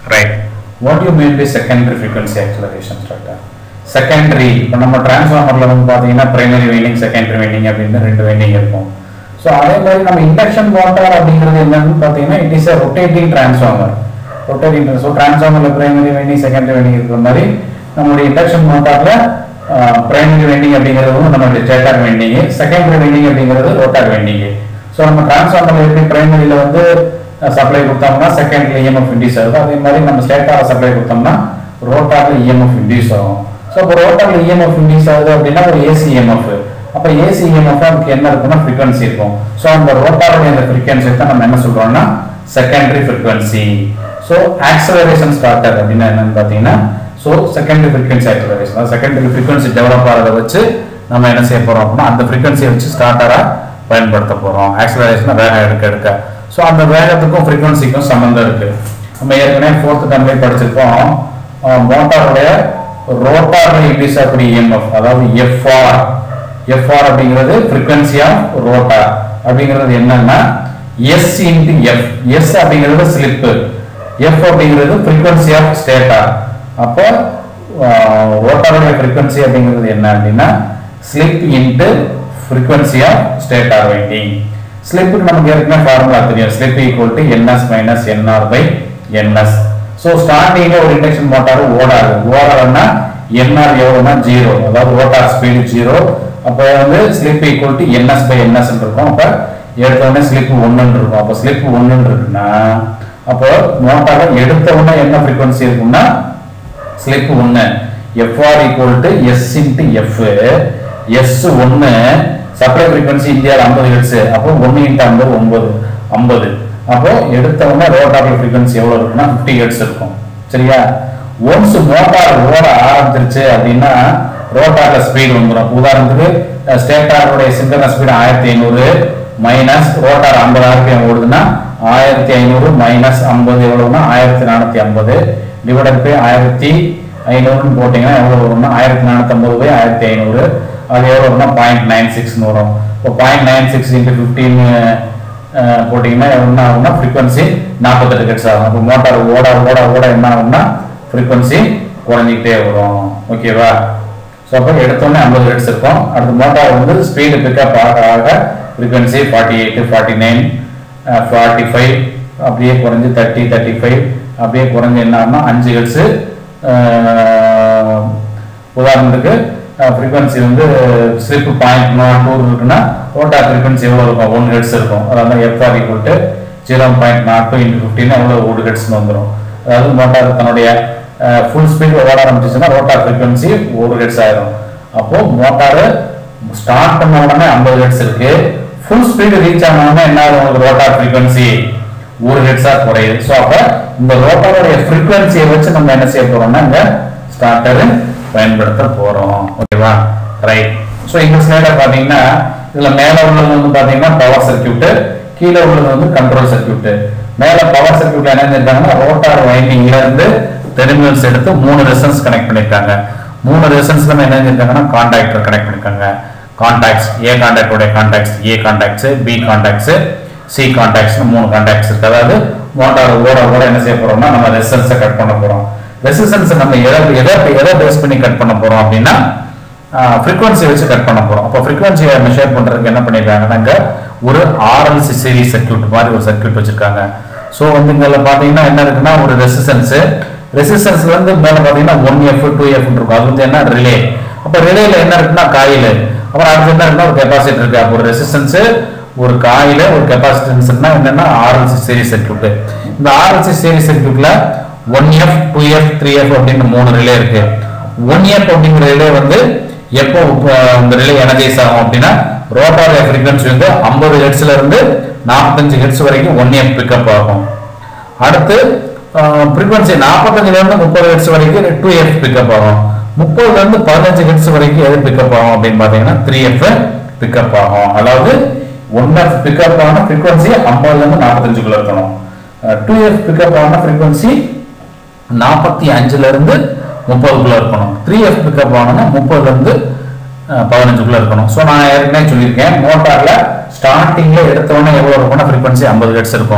right what you mean by secondary frequency acceleration starter secondary இப்போ நம்ம டிரான்ஸ்ஃபார்மரில் வந்து பார்த்தீங்கன்னா பிரைமரி வைண்டிங் செகண்டரி வைண்டிங் அப்படின்னு ரெண்டு வைண்டிங் இருக்கும் ஸோ அதே மாதிரி நம்ம இண்டக்ஷன் மோட்டார் அப்படிங்கிறது என்னன்னு பார்த்தீங்கன்னா it is a rotating transformer rotating so டிரான்ஸ்ஃபார்மரில் பிரைமரி வைண்டிங் செகண்டரி வைண்டிங் இருக்கிற மாதிரி நம்மளுடைய இண்டக்ஷன் மோட்டாரில் பிரைமரி வைண்டிங் அப்படிங்கிறது வந்து நம்மளுடைய ஸ்டேட்டார் வைண்டிங் செகண்டரி வைண்டிங் அப்படிங்கிறது ரோட்டார் வைண்டிங் ஸோ நம்ம டிரான்ஸ்ஃபார்மர்ல எப்படி பிரைமரியில் வந்து சப்ளை கொடுத்தோம்னா செகண்ட்ல இஎம்எஃப் இன்டியூஸ் ஆகுது அதே மாதிரி நம்ம ஸ்டேட்டார் சப்ளை கொடுத்தோம்னா ரோட்டார்ல இஎம்எஃப் இன்டியூஸ் ஆகும் ஸோ இப்போ ரோட்டார்ல இஎம்எஃப் இன்டியூஸ் ஆகுது அப்படின்னா ஒரு ஏசி இஎம்எஃப் அப்போ ஏசி இஎம்எஃப் அதுக்கு என்ன இருக்குன்னா ஃப்ரீக்வன்சி இருக்கும் ஸோ அந்த ரோட்டாருடைய அந்த ஃப்ரீக்வன்சி தான் நம்ம என்ன சொல்றோம்னா secondary frequency so acceleration starter அப்படின்னா என்னன்னு பார்த்தீங்கன்னா ஸோ செகண்டரி ஃப்ரீக்வன்சி ஆக்சலரேஷன் அதாவது செகண்டரி ஃப்ரீக்வன்சி டெவலப் ஆகிறத வச்சு நம்ம என்ன செய்ய போறோம் அப்படின்னா அந்த ஃப்ரீக்வன்சியை வச்சு ஸ்டார்டரா பயன்படுத்த போறோம் ஆக்சலரேஷனை வேகம் எடுக்க எடுக்க ஸோ அந்த வேகத்துக்கும் ஃப்ரீக்வன்சிக்கும் சம்மந்தம் இருக்கு நம்ம ஏற்கனவே ஃபோர்த் டர்ம்லேயே படிச்சிருக்கோம் மோட்டாருடைய ரோட்டார்ல இன்டியூஸ் ஆகக்கூடிய இஎம்எஃப் அதாவது எஃப்ஆர் எஃப்ஆர் அப்படிங்கிறது ஃப்ரீக்வன்சி ஆஃப் ரோட்டார் அப்படிங்கிறது என்னன்னா எஸ் இன்டு எஃப் எஸ் அப்படிங்கிறது ஸ்லிப்பு எஃப் அப்படிங்கிறது ஃப்ரீக்வன்சி ஆஃப் ஸ்டேட்டார் அப்போ ரோட்டாருடைய ஃப்ரீக்வன்சி அப்படிங்கிறது என்ன அப்படின்னா slip into frequency of stator winding ஸ்லிப்புக்கு நமக்கு ஏற்கனவே ஃபார்முலா தெரியும் slip equal to NS minus NR by NS so ஸ்டார்டிங்ல ஒரு இண்டக்ஷன் மோட்டார் ஓடாது ஓடலன்னா என்ஆர் எவ்வளோனா ஜீரோ அதாவது ரோட்டார் ஸ்பீடு ஜீரோ அப்போ வந்து slip equal to NS by NS இருக்கும் அப்போ எடுத்த உடனே ஸ்லிப் ஒன்றுன்னு இருக்கும் அப்போ ஸ்லிப் ஒன்றுன்னு இருக்குன்னா அப்போ மோட்டார் எடுத்த உடனே என்ன ஃப்ரீக்வன்சி இருக்கும்னா ஸ்லிப் ஒன்று FR equal to S into F S ஒன்று சப்ளை ஃப்ரீக்வன்சி இந்தியாவில் ஐம்பது ஹெட்ஸ் அப்போ ஒன்று இன்ட்டு ஐம்பது ஒன்பது ஐம்பது அப்போ எடுத்த உடனே ரோட்டார் ஃப்ரீக்வன்சி எவ்வளோ இருக்குன்னா ஃபிஃப்டி ஹெட்ஸ் இருக்கும் சரியா ஒன்ஸ் மோட்டார் ஓட ஆரம்பிச்சிருச்சு அப்படின்னா ரோட்டார்ல ஸ்பீடு வந்துடும் உதாரணத்துக்கு ஸ்டேட்டாருடைய சிங்கன ஸ்பீடு ஆயிரத்தி ஐநூறு மைனஸ் ரோட்டார் ஐம்பது ஆர்பிஎம் ஓடுதுன்னா ஆயிரத்தி ஐநூறு மைனஸ் ஐம்பது எவ்வளவுனா ஆயிரத்தி நானூத்தி ஐம்பது டிவைடட் பை ஆயிரத்தி ஐநூறுன்னு போட்டீங்கன்னா எவ்வளவு வரும்னா ஆயிரத்தி நானூத்தி ஐம்பது பை ஆயிரத்தி ஐநூறு அது எவ்வளவு வரும்னா பாயிண்ட் நைன் சிக்ஸ்னு வரும் இப்போ point nine six into fifteen போட்டிங்கன்னா என்ன ஆகும்னா ஃப்ரீக்வன்சி நாற்பத்தெட்டு ஹெட்ஸ் ஆகும் அப்போ மோட்டார் ஓட ஓட ஓட என்ன ஆகும்னா ஃப்ரீக்வன்சி குறைஞ்சிக்கிட்டே வரும் ஓகேவா ஸோ அப்போ எடுத்தோடனே ஐம்பது ஹெட்ஸ் இருக்கும் அடுத்து மோட்டார் வந்து ஸ்பீடு பிக்கப் ஆக ஆக frequency forty eight forty nine forty five அப்படியே குறைஞ்சி தேர்ட்டி தேர்ட்டி ஃபைவ் அப்படியே குறைஞ்சி என்ன ஆகும்னா அஞ்சு ஹெட்ஸு உதாரணத்துக்கு ஃப்ரீக்வன்சி வந்து ஸ்லிப் பாயிண்ட் நாட் டூ இருக்குன்னா ரோட்டார் ஃப்ரீக்வன்சி எவ்வளோ இருக்கும் ஒன் ஹெட்ஸ் இருக்கும் அதாவது FR equal to zero point naught two into fifteen எவ்வளோ ஒரு ஹெட்ஸ்னு வந்துடும் அதாவது மோட்டார் தன்னுடைய ஃபுல் ஸ்பீட் ஓட ஆரம்பிச்சிச்சுன்னா ரோட்டார் ஃப்ரீக்வன்சி ஒரு ஹெட்ஸ் ஆயிரும் அப்போ மோட்டார் ஸ்டார்ட் பண்ண உடனே ஐம்பது ஹெட்ஸ் இருக்கு ஃபுல் ஸ்பீடு ரீச் ஆன உடனே என்ன ஆகும் உங்களுக்கு ரோட்டார் ஃப்ரீக்வன்சி ஒரு ஹெட்ஸா குறையுது ஸோ அப்ப இந்த ரோட்டாருடைய ஃப்ரீக்வன்சியை வச்சு நம்ம என்ன செய்ய போறோம்னா இந்த ஸ்டார்டர் பயன்படுத்த போறோம் ஓகேவா ரைட் ஸோ இந்த ஸ்லைடை பார்த்தீங்கன்னா இதுல மேல உள்ளது வந்து பார்த்தீங்கன்னா பவர் சர்க்கியூட் கீழே உள்ளது வந்து கண்ட்ரோல் சர்க்கியூட் மேல பவர் சர்க்கியூட்ல என்ன செஞ்சிருக்காங்கன்னா ரோட்டார் வைண்டிங்ல இருந்து டெர்மினல்ஸ் எடுத்து மூணு ரெசன்ஸ் கனெக்ட் பண்ணிருக்காங்க மூணு ரெசன்ஸ்ல என்ன செஞ்சிருக்காங்கன்னா கான்டாக்டர் கனெக்ட் பண்ணிருக்காங்க கான்டாக்ட்ஸ் ஏ கான்டாக்டோட contacts A contacts B contacts C contacts மூணு கான்டாக்ட்ஸ் இருக்கு அதாவது மோட்டார் ஓட ஓட என்ன செய்ய போறோம்னா நம்ம ரெசிஸ்டன்ஸை கட் பண்ண போறோம் ரெசிஸ்டன்ஸ் நம்ம எதை எதை எதை பேஸ் பண்ணி கட் பண்ண போறோம் அப்படின்னா ஃப்ரீக்வன்சி வச்சு கட் பண்ண போறோம் அப்போ ஃப்ரீக்வன்சியை மெஷர் பண்றதுக்கு என்ன பண்ணிருக்காங்கன்னா இங்க ஒரு ஆர்எல்சி சீரிஸ் சர்க்கியூட் மாதிரி ஒரு சர்க்கியூட் வச்சிருக்காங்க ஸோ வந்து இங்க பாத்தீங்கன்னா என்ன இருக்குன்னா ஒரு ரெசிஸ்டன்ஸ் ரெசிஸ்டன்ஸ்ல இருந்து மேல பாத்தீங்கன்னா ஒன் எஃப் டூ எஃப் இருக்கும் அது வந்து என்ன ரிலே அப்ப ரிலேல என்ன இருக்குன்னா காயில் அப்புறம் அடுத்து என்ன இருக்குன்னா ஒரு கெப்பாசிட்டர் இருக்கு அப்போ ஒரு ரெசிஸ்டன்ஸ் ஒரு காயில ஒரு கெப்பாசிட்டன்ஸ்னா என்னன்னா ஆர்எல்சி சீரிஸ் சர்க்கியூட் இந்த ஆர்எல்சி சீரிஸ் சர்க்கியூட்ல one F two F three F அப்படின்னு மூணு ரிலே இருக்கு ஒன் எஃப் அப்படிங்கிற ரிலே வந்து எப்போ அஹ், இந்த ரிலே எனர்ஜைஸ் ஆகும் அப்படின்னா ரோட்டார் ஃப்ரீக்வன்சி வந்து ஐம்பது ஹெட்ஸ்ல இருந்து நாற்பத்தஞ்சு ஹெட்ஸ் வரைக்கும் ஒன் எஃப் பிக்கப் ஆகும் அடுத்து ஃப்ரீக்வன்சி நாற்பத்தஞ்சுல இருந்து முப்பது ஹெட்ஸ் வரைக்கும் டூ எஃப் பிக்கப் ஆகும் முப்பதுல இருந்து பதினஞ்சு ஹெட்ஸ் வரைக்கும் எது பிக்கப் ஆகும் அப்படின்னு பாத்தீங்கன்னா த்ரீ எஃப் பிக்கப் ஆகும் அதாவது ஒன் எஃப் பிக்கப் ஆன ஃப்ரீக்வன்சி ஐம்பதுல இருந்து நாற்பத்தஞ்சுக்குள்ள இருக்கணும் டூ எஃப் பிக்கப் ஆன ஃப்ரீக்வன்சி நாற்பத்தி அஞ்சுல இருந்து முப்பதுக்குள்ள இருக்கணும் த்ரீ எஃப் பிக்கப் ஆனோம்னா முப்பதுல இருந்து அஹ், பதினஞ்சுக்குள்ள இருக்கணும் ஸோ நான் ஏற்கனவே சொல்லியிருக்கேன் மோட்டார்ல ஸ்டார்டிங்ல எடுத்த உடனே எவ்வளவு இருக்கும்னா ஃப்ரீக்வன்சி ஐம்பது ஹெட்ஸ் இருக்கும்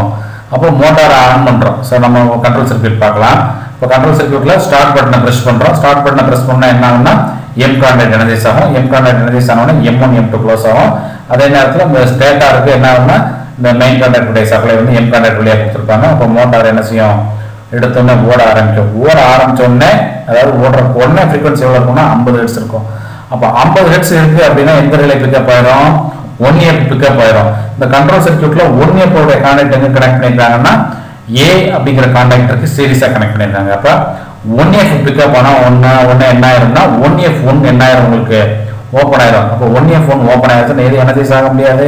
அப்போ மோட்டாரை ஆன் பண்ணுறோம் ஸோ நம்ம கண்ட்ரோல் சர்க்யூட் பார்க்கலாம் இப்போ கண்ட்ரோல் சர்க்யூட்டில் ஸ்டார்ட் பட்டனை ப்ரெஸ் பண்ணுறோம் ஸ்டார்ட் பட்டனை ப்ரெஸ் பண்ணால் என்ன ஆகும்னா எம் கான்டாக்ட் எனர்ஜைஸ் ஆகும் எம் கான்டாக்ட் எனர்ஜைஸ் ஆனோன்னா M one M two close ஆகும் அதே நேரத்தில் இந்த ஸ்டேட்டாருக்கு என்ன ஆகும்னா இந்த மெயின் கான்டாக்டுடைய சப்ளை வந்து எம் கான்டாக்ட் வழியாக கொடுத்துருப்பாங்க அப்போ மோட்டார் என்ன செய்யும் எடுத்தோடனே ஓட ஆரம்பிக்கும் ஓட ஆரம்பிச்ச உடனே அதாவது ஓடுற உடனே ஃப்ரீக்வன்சி எவ்வளோ இருக்கும்னா ஐம்பது ஹெட்ஸ் இருக்கும் அப்போ ஐம்பது ஹெட்ஸ் இருக்கு அப்படின்னா எந்த ரிலே பிக்கப் ஆயிரும் ஒன் இயர் பிக்கப் ஆயிரும் இந்த கண்ட்ரோல் சர்க்யூட்ல ஒன் இயர் உடைய கான்டாக்ட் எங்க கனெக்ட் பண்ணிருக்காங்கன்னா ஏ அப்படிங்கிற கான்டாக்டருக்கு சீரிஸா கனெக்ட் பண்ணிருக்காங்க அப்ப ஒன் எஃப் பிக்கப் ஆனா ஒன்னு ஒன்னு என்ன ஆயிரும்னா ஒன் எஃப் ஒன் என்ன ஆயிரும் உங்களுக்கு ஓப்பன் ஆயிரும் அப்போ ஒன் எஃப் ஒன் ஓப்பன் ஆயிருச்சுன்னா எது எனர்ஜைஸ் ஆக முடியாது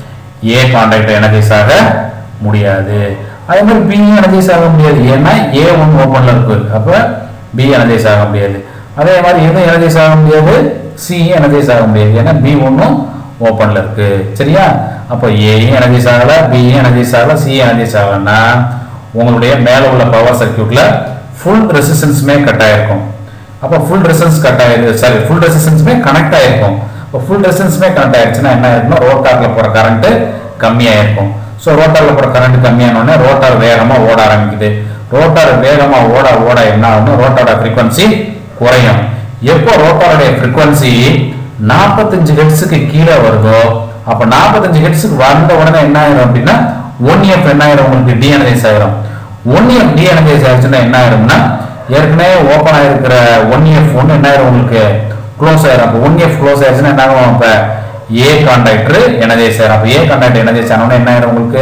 ஏ கான்டாக்ட் எனர்ஜைஸ் ஆக முடியாது அதே மாதிரி பி எனர்ஜைஸ் ஆக முடியாது ஏன்னா ஏ ஒன் ஓப்பன்ல இருக்கு அப்ப பி எனர்ஜைஸ் ஆக முடியாது அதே மாதிரி எது எனர்ஜைஸ் ஆக முடியாது சி எனர்ஜைஸ் ஆக முடியாது ஏன்னா பி ஒன்னும் ஓப்பன்ல இருக்கு சரியா அப்போ ஏ எனர்ஜைஸ் ஆகல பி எனர்ஜைஸ் ஆகல சி எனர்ஜைஸ் ஆகலன்னா உங்களுடைய மேல உள்ள பவர் சர்க்யூட்ல ஃபுல் ரெசிஸ்டன்ஸுமே கட் ஆயிருக்கும் அப்போ ஃபுல் ரெசிஸ்டன்ஸ் கட் ஆயிருக்கு சாரி ஃபுல் ரெசிஸ்டன்ஸுமே கனெக்ட் ஆயிருக்கும் இப்போ ஃபுல் ரெசிஸ்டன்ஸுமே கனெக்ட் ஆயிருச்சுன்னா என்ன ஆயிருக்குன்னா ரோட்டார்ல போற கரண்ட் கம்மியாயிருக்கும் ஸோ ரோட்டார்ல போற கரண்ட் கம்மியானோடனே ரோட்டார் வேகமா ஓட ஆரம்பிக்குது ரோட்டார் வேகமா ஓட ஓட என்ன ஆகும்னா ரோட்டாரோட ஃப்ரீக்வன்சி குறையும் எப்போ ரோட்டாருடைய ஃப்ரீக்வன்சி நாற்பத்தஞ்சு ஹெட்ஸுக்கு கீழே வருதோ அப்ப நாற்பத்தஞ்சு ஹெட்ஸுக்கு வந்த உடனே என்ன ஆயிரும் அப்படின்னா ஒன் எஃப் என்ன ஆயிரும் உங்களுக்கு டிஎன்எஸ் ஆயிரும் ஒன் எஃப் டிஎன்எஸ் ஆயிடுச்சுன்னா என்ன ஆயிரும்னா ஏற்கனவே ஓப்பன் ஆயிருக்கிற ஒன் எஃப் ஒன்று என்ன ஆயிரும் உங்களுக்கு க்ளோஸ் ஆயிரும் அப்போ ஒன் எஃப் க்ளோஸ் ஆயிடுச்சுன்னா என்ன ஆகும் அப்ப ஏ கான்டாக்டர் எனர்ஜைஸ் ஆயிரும் அப்போ ஏ கான்டாக்ட் எனர்ஜைஸ் ஆனோன்னா என்ன ஆயிரும் உங்களுக்கு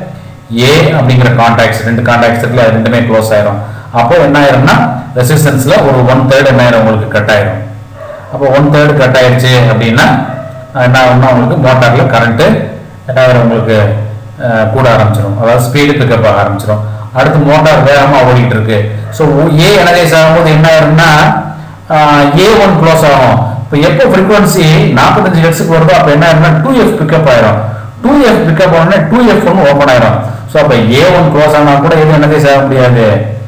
ஏ அப்படிங்கிற கான்டாக்ட்ஸ் ரெண்டு கான்டாக்ட்ஸ் இருக்குல்ல அது ரெண்டுமே க்ளோஸ் ஆயிரும் அப்போ என்ன ஆயிரும்னா ரெசிஸ்டன்ஸ்ல ஒரு ஒன் தேர்ட் என்ன ஆயிரும் உங்களுக்கு கட் ஆயிரும் அப்போ ஒன் தேர்ட் கட் ஆயிருச்சு அப்படின்னா என்ன ஆகும்னா உங்களுக்கு மோட்டார்ல கரண்ட் என்ன ஆயிரும் உங்களுக்கு அஹ், கூட ஆரம்பிச்சிடும் அதாவது ஸ்பீடு பிக்கப் ஆக ஆரம்பிச்சிடும் அடுத்து மோட்டார் வேகமா ஓடிட்டு இருக்கு ஸோ ஏ எனர்ஜைஸ் ஆகும்போது என்ன ஆயிரும்னா ஏ ஒன் க்ளோஸ் ஆகும் இப்போ எப்போ ஃப்ரீக்வன்சி நாற்பத்தஞ்சு ஹெட்ஸுக்கு வருதோ அப்போ என்ன ஆயிரும்னா டூ எஃப் பிக்கப் ஆயிரும் டூ எஃப் பிக்கப் ஆனோடனே டூ எஃப் ஒன் ஓப்பன் ஆயிரும் ஸோ அப்போ ஏ ஒன் க்ளோஸ் ஆனா கூட எது எனர்ஜைஸ் ஆக முடியாது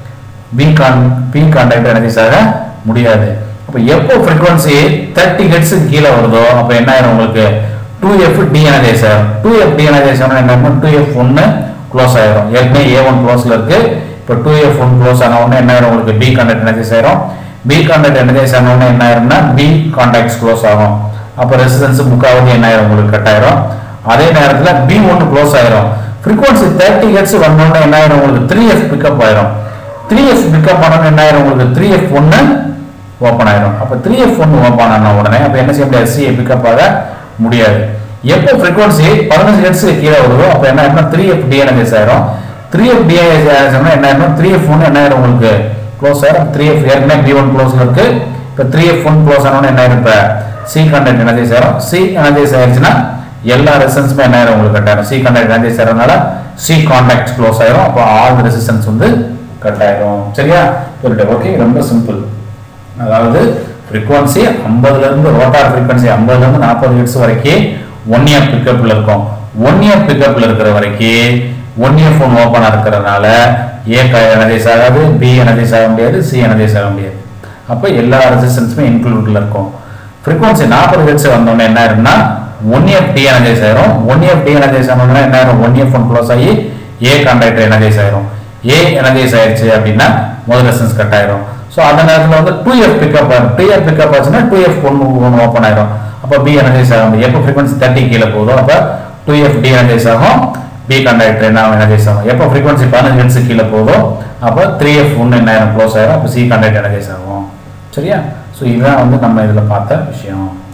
பி கான் பி கான்டாக்ட் எனர்ஜைஸ் ஆக முடியாது அப்போ எப்போ ஃப்ரீக்வன்சி தேர்ட்டி ஹெட்ஸுக்கு கீழே வருதோ அப்போ என்ன ஆயிரும் உங்களுக்கு டூ எஃப் டி எனர்ஜைஸ் ஆயிரும் டூ எஃப் டி எனர்ஜைஸ் ஆனா என்ன ஆகும் டூ எஃப் ஒன்று க்ளோஸ் ஆயிரும் ஏற்கனவே ஏ ஒன் க்ளோஸ்ல இருக்கு இப்போ டூ எஃப் ஒன் க்ளோஸ் ஆன உடனே என்ன ஆயிரும் உங்களுக்கு பி கான்டாக்ட் எனர்ஜைஸ் ஆயிரும் பி கான்டாக்ட் எனர்ஜைஸ் ஆன உடனே என்ன ஆயிரும்னா பி கான்டாக்ட்ஸ் க்ளோஸ் ஆகும் அப்போ ரெசிடன்ஸ் முக்காவது என்ன ஆயிரும் உங்களுக்கு கட் ஆயிரும் அதே நேரத்துல பி ஒன்று க்ளோஸ் ஆயிரும் ஃப்ரீக்வன்சி தேர்ட்டி ஹெட்ஸ் வந்தோடனே என்ன ஆயிரும் உங்களுக்கு த்ரீ எஃப் பிக்கப் ஆயிரும் த்ரீ எஃப் பிக்கப் ஆனோன்னு என்ன ஆயிரும் உங்களுக்கு த்ரீ எஃப் ஒன்று ஓப்பன் ஆயிரும் அப்போ த்ரீ எஃப் ஒன்று ஓப்பன் ஆன உடனே அப்போ என்ன செய்ய முடியாது சிஏ பிக்கப் ஆக முடியாது எப்போ ஃப்ரீக்வன்சி பதினஞ்சு ஹெட்ஸ் கீழே வருதோ அப்போ என்ன ஆயிரும்னா த்ரீ எஃப் டிஎன்எஸ் ஆயிரும் த்ரீ எஃப் டிஎன்எஸ் ஆயிருச்சுன்னா என்ன ஆயிரும் த்ரீ எஃப் ஒன்று என்ன ஆயிரும் உங்களுக்கு க்ளோஸ் ஆயிரும் த்ரீ எஃப் ஏற்கனவே பி ஒன் க்ளோஸ்ல இருக்கு இப்போ த்ரீ எஃப் ஒன் க்ளோஸ் ஆனோன்னு என்ன ஆயிரும் இப்போ சி கண்டென்ட் எனர்ஜைஸ் ஆயிரும் சி எனர்ஜைஸ் ஆயிருச்சுன்னா எல்லா ரெசிஸ்டன்ஸுமே என்ன ஆயிரும் உங்களுக்கு கட் ஆயிரும் சி கண்டென்ட் எனர்ஜைஸ் ஆகிறதுனால சி கான்டாக்ட் க்ளோஸ் ஆயிரும் அப்போ ஆல் ரெசிஸ்டன்ஸ் வந்து கட் ஆயிரும் சரியா சொல்லிட்டு ஓகே ரொம்ப சிம்பிள் அதாவது ஃப்ரீக்வன்சி ஐம்பதுல இருந்து ரோட்டார் ஃப்ரீக்வன்சி ஐம்பதுல இருந்து நாற்பது ஹெட்ஸ் வரைக்கும் ஒன் இயர் பிக்கப்ல இருக்கும் ஒன் இயர் பிக்கப்ல இருக்கிற வரைக்கும் ஒன் இயர் ஃபோன் ஓப்பனா இருக்கிறதுனால ஏ எனர்ஜைஸ் ஆகாது பி எனர்ஜைஸ் ஆக முடியாது சி எனர்ஜைஸ் ஆக முடியாது அப்போ எல்லா ரெசிஸ்டன்ஸுமே இன்க்ளூட்ல இருக்கும் ஃப்ரீக்வன்சி நாற்பது ஹெட்ஸ் வந்தோடனே என்ன ஆயிரும்னா ஒன் இயர் டி எனர்ஜைஸ் ஆயிரும் ஒன் இயர் டி எனர்ஜைஸ் ஆனோடனே என்ன ஆயிரும் ஒன் இயர் ஃபோன் க்ளோஸ் ஆகி ஏ கான்டாக்டர் எனர்ஜைஸ் ஆயிரும் ஏ எனர்ஜைஸ் ஆயிடுச்சு அப்படின்னா முதல் ரெசிஸ்டன்ஸ் கட் ஆயிரும் ஸோ அந்த நேரத்தில் வந்து டூ எஃப் பிக்கப் ஆகும் டூ எஃப் பிக்கப் ஆச்சுன்னா டூ எஃப் ஒன்று ஒன்று ஓப்பன் ஆயிரும் அப்போ பி எனர்ஜைஸ் ஆக முடியும் எப்போ ஃப்ரீக்வன்சி தேர்ட்டி கீழே போதோ அப்போ டூ எஃப் டி எனர்ஜைஸ் ஆகும் பி கண்டக்டர் என்ன ஆகும் எனர்ஜைஸ் ஆகும் எப்போ ஃப்ரீக்வன்சி பதினஞ்சு ஹெட்ஸ் கீழே போதோ அப்போ த்ரீ எஃப் ஒன்று என்ன ஆயிரும் க்ளோஸ் ஆயிரும் அப்போ சி கண்டக்டர் எனர்ஜைஸ் ஆகும் சரியா ஸோ இதுதான் வந்து நம்ம இதில் பார்த்த விஷயம்